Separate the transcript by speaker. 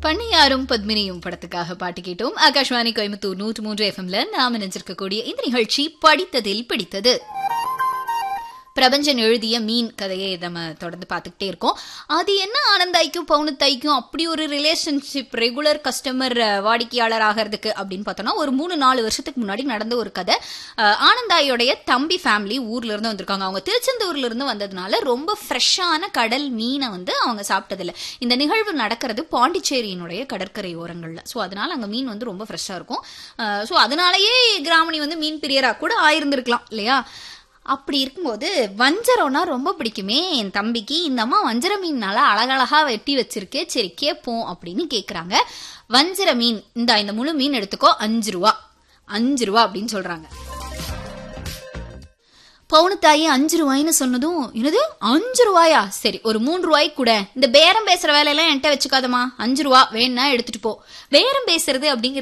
Speaker 1: பண்ணையாரும் பத்மினியும் படத்துக்காக பாட்டு கேட்டோம் ஆகாஷ்வாணி கோயம்புத்தூர் நூற்று மூன்று எஃப்எம்ல நாம நினைச்சிருக்கக்கூடிய இந்த நிகழ்ச்சி படித்ததில் பிடித்தது பிரபஞ்சன் எழுதிய மீன் கதையை நம்ம தொடர்ந்து பார்த்துக்கிட்டே இருக்கோம் அது என்ன ஆனந்தாய்க்கும் பவுனத்தாய்க்கும் அப்படி ஒரு ரிலேஷன்ஷிப் ரெகுலர் கஸ்டமர் வாடிக்கையாளர் ஆகிறதுக்கு அப்படின்னு பார்த்தோம்னா ஒரு மூணு நாலு வருஷத்துக்கு முன்னாடி நடந்த ஒரு கதை அஹ், ஆனந்தாயோடைய தம்பி ஃபேமிலி ஊர்ல இருந்து வந்திருக்காங்க அவங்க திருச்செந்தூர்ல இருந்து வந்ததுனால ரொம்ப ஃப்ரெஷ்ஷான கடல் மீனை வந்து அவங்க சாப்பிட்டதில்ல இந்த நிகழ்வு நடக்கிறது பாண்டிச்சேரியினுடைய கடற்கரை ஓரங்கள்ல ஸோ அதனால அங்க மீன் வந்து ரொம்ப ஃப்ரெஷ்ஷா இருக்கும் ஸோ அதனாலயே கிராமணி வந்து மீன் பிரியரா கூட ஆயிருந்திருக்கலாம் இல்லையா அப்படி இருக்கும்போது வஞ்சரம்னா ரொம்ப பிடிக்குமே என் தம்பிக்கு இந்த அம்மா வஞ்சர மீன் நல்லா அழகழகா வெட்டி வச்சிருக்கு சரி கேட்போம் அப்படின்னு கேக்குறாங்க வஞ்சர மீன் இந்த இந்த முழு மீன் எடுத்துக்கோ அஞ்சு ரூபா அஞ்சு ரூபா அப்படின்னு சொல்றாங்க பவுனத்தாயி அஞ்சு ரூபாய்னு சொன்னதும் என்னது அஞ்சு ரூபாயா சரி ஒரு மூன்று ரூபாய்க்கு கூட இந்த பேரம் பேசுற வேலையெல்லாம் என்கிட்ட வச்சுக்காதமா அஞ்சு ரூபா வேணா எடுத்துட்டு போ பேரம் பேசுறது அப்படிங்கிறது